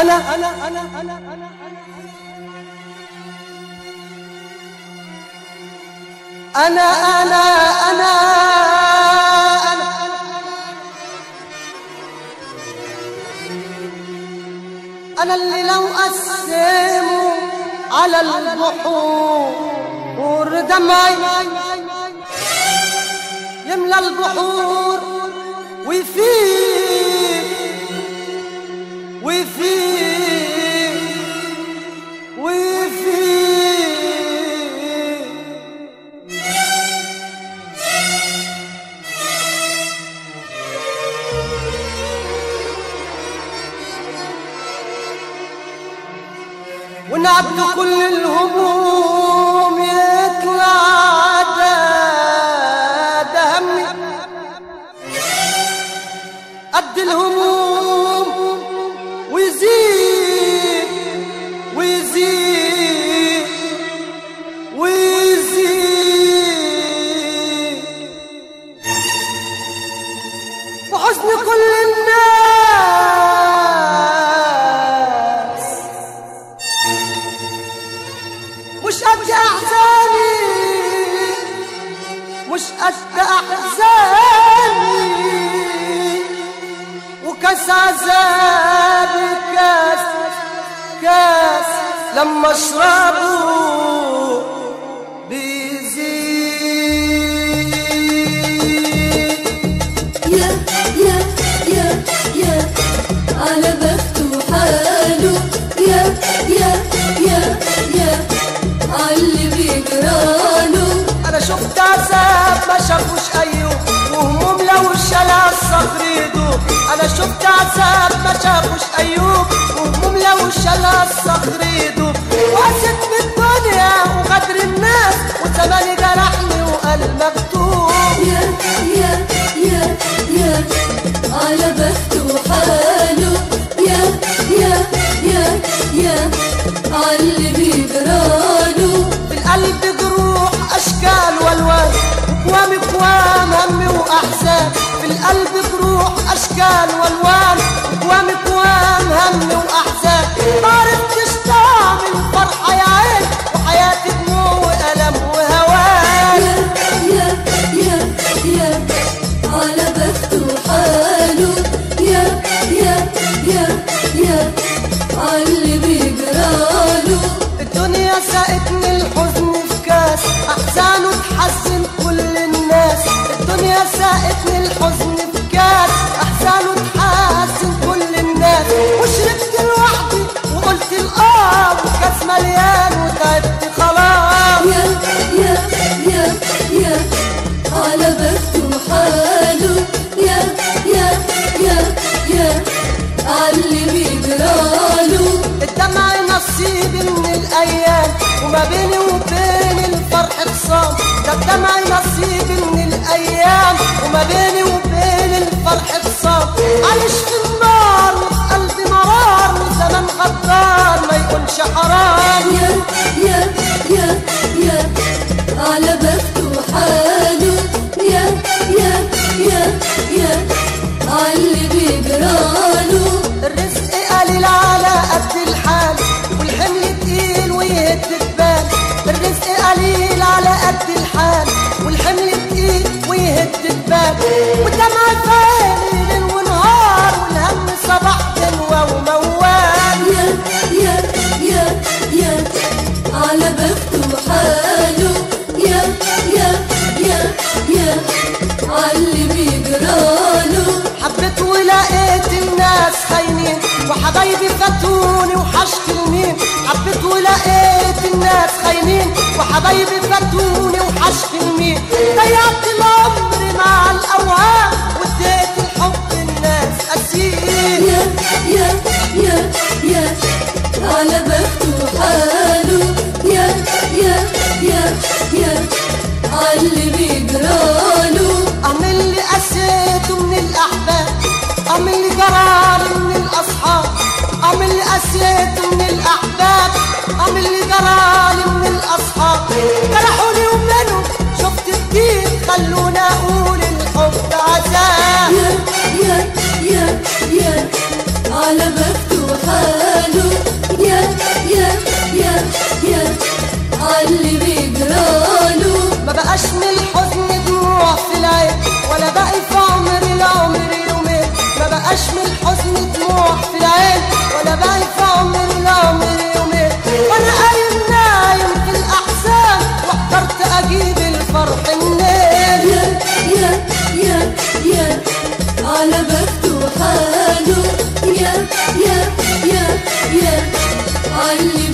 أنا أنا أنا أنا أنا أنا أنا أنا أنا أنا اللي لو قسموا على البحور دمعي يملى البحور ويفيد ويفيد ويفيد ونعبد كل الهموم يطلع ده ده همي قد الهموم ويزيد ويزيد ويزيد وحزن كل الناس مش قد احزاني مش قد احزاني وكاس عذابي كاس كاس لما اشربه بيزيد يا يا يا يا على بخته حاله يا يا يا يا عاللي بيجراله انا شفت عذاب ما شافوش ايوب وهموم لو شلع الصخر يدوب انا شفت عذاب ما شافوش ايوب وهموم لو شلع الصخر يدوب وقست من الدنيا وغدر الناس وزماني جرحني وقلب مكتوب يا يا يا يا على بخته حاله يا يا يا يا عاللي بيجراله في القلب جروح اشكال والوان وكوام كوام هم واحزان في القلب جروح اشكال والوان وكوام كوام هم واحزان ما عرفتش طعم الفرحه يا عين وحياتي دموع والم وهوان يا يا يا يا على بخته حاله يا يا يا يا عاللي بيجراله الدنيا ساقتني الحزن في كاس احزانه تحزن كل الناس الدنيا ساقتني الحزن في كاس احزانه تحزن كل الناس وشربت لوحدي وقلت الاه وكاس مليان وتعبت خلاص يا يا يا يا على بخته حاله يا يا يا يا عاللي بيجراله الدمع نصيبي من الايام وما بيني وبين الفرح خصام ده الدمع نصيبي من الايام وما بيني وبين الفرح خصام عايش في النار وفي قلبي مرار وزمان غدار ما يكونش حرام يا يا يا يا على بخته حاله يا يا يا يا عاللي بيجراله الرزق قليل على قد الحال والحمل تقيل ويهد البال الرزق قليل على قد الحال والحمل تقيل ويهد البال والدمع في عيني ليل ونهار والهم صباح دنوة وموال يا يا يا يا على بخته حاله يا يا يا يا عاللي بيجراله حبيت ولقيت الناس خاينين وحبايبي فاتوني وحشت المين حبيت ولقيت الناس خاينين وحبايبي فاتوني وحشت المين ضيعت العمر مع الاوهام واديت الحب الناس اسير يا يا يا يا على بخته حاله يا يا يا يا عاللي بيجراله اعمل لي قسيته من الاحباب اعمل لي جرالي من الاصحاب اعمل لي قسيته من الاحباب اعمل لي جرالي من الاصحاب جرحوني ومنهم شفت كتير خلوني اقول الحب عذاب يا يا يا يا على بخته حاله بقاش من الحزن دموع في العين ولا باقي في عمري العمر يومين ما بقاش من الحزن دموع في العين ولا باقي في عمري العمر يومين وانا قايم نايم في الاحزان واحترت اجيب الفرح منين يا يا يا يا على بخته حاله يا يا يا يا علي